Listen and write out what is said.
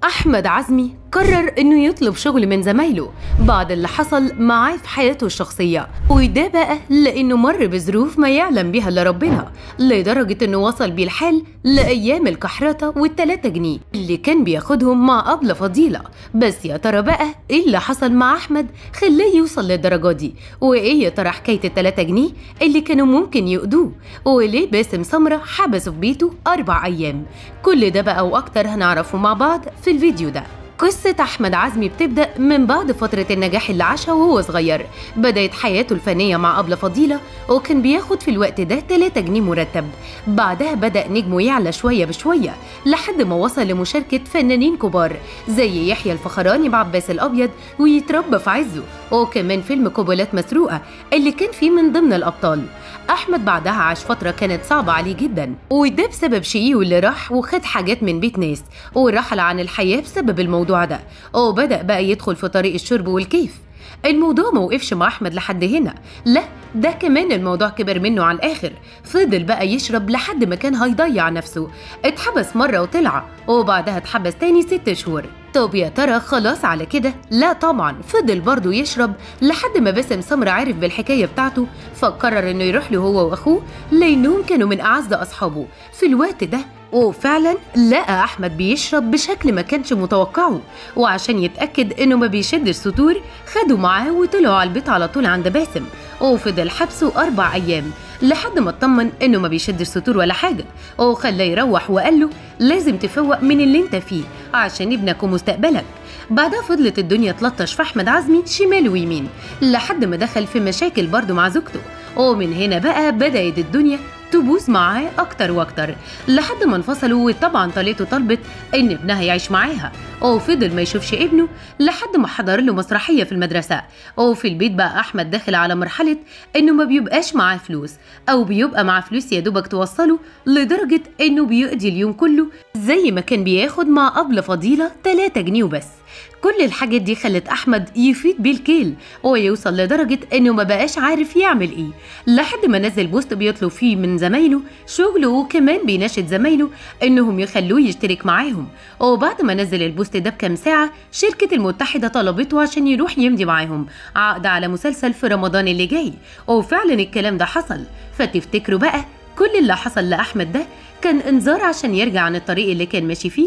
أحمد عزمي قرر إنه يطلب شغل من زمايله بعد اللي حصل معاه في حياته الشخصية وده بقى لأنه مر بظروف ما يعلم بها إلا ربنا لدرجة إنه وصل بيه الحال لأيام الكحرطة والتلاتة جنيه اللي كان بياخدهم مع أبلة فضيلة بس يا ترى بقى إيه اللي حصل مع أحمد خلاه يوصل للدرجة دي وإيه يا ترى حكاية التلاتة جنيه اللي كانوا ممكن يؤدوه وليه باسم سمرة حبسه في بيته أربع أيام كل ده بقى وأكتر هنعرفه مع بعض في الفيديو ده قصة أحمد عزمي بتبدأ من بعد فترة النجاح اللي عاشها وهو صغير بدأت حياته الفنية مع أبلة فضيلة وكان بياخد في الوقت ده 3 جنيه مرتب بعدها بدأ نجمه يعلى شوية بشوية لحد ما وصل لمشاركة فنانين كبار زي يحيى الفخراني بعباس الأبيض ويتربى في عزه وكمان فيلم قبلات مسروقة اللي كان فيه من ضمن الأبطال أحمد بعدها عاش فترة كانت صعبة عليه جدا وده بسبب شقيه اللي راح وخد حاجات من بيت ناس ورحل عن الحياة بسبب الموضوع ده وبدأ بقى يدخل في طريق الشرب والكيف الموضوع ما وقفش مع احمد لحد هنا لا ده كمان الموضوع كبر منه على الاخر فضل بقى يشرب لحد ما كان هيضيع نفسه اتحبس مره وطلع وبعدها اتحبس تاني ست شهور طب يا ترى خلاص على كده لا طبعا فضل برضه يشرب لحد ما باسم سمرة عرف بالحكايه بتاعته فقرر انه يروح له هو واخوه لانهم كانوا من اعز اصحابه في الوقت ده وفعلا لقى احمد بيشرب بشكل ما كانش متوقعه وعشان يتاكد انه ما بيشدش سطور خدوا معاه وطلعوا على البيت على طول عند باسم وفضل حبسه اربع ايام لحد ما اطمن انه ما بيشدش سطور ولا حاجه وخلاه يروح وقال له لازم تفوق من اللي انت فيه عشان ابنك ومستقبلك بعدها فضلت الدنيا تلطش في احمد عزمي شمال ويمين لحد ما دخل في مشاكل برضه مع زوجته ومن هنا بقى بدأت الدنيا تبوظ معاه أكتر وأكتر لحد ما انفصلوا وطبعا طليته طلبت إن ابنها يعيش معاها وفضل ما يشوفش ابنه لحد ما حضر له مسرحية في المدرسة وفي البيت بقى أحمد داخل على مرحلة إنه ما بيبقاش معاه فلوس أو بيبقى معاه فلوس يا دوبك توصله لدرجة إنه بيقضي اليوم كله زي ما كان بياخد مع أبلة فضيلة 3 جنيه وبس كل الحاجات دي خلت احمد يفيد بيه الكيل ويوصل لدرجه انه ما بقاش عارف يعمل ايه لحد ما نزل بوست بيطلب فيه من زمايله شغله وكمان بيناشد زمايله انهم يخلوه يشترك معاهم وبعد ما نزل البوست ده بكام ساعه شركه المتحده طلبته عشان يروح يمضي معاهم عقد على مسلسل في رمضان اللي جاي وفعلا الكلام ده حصل فتفتكروا بقى كل اللي حصل لاحمد ده كان انذار عشان يرجع عن الطريق اللي كان ماشي فيه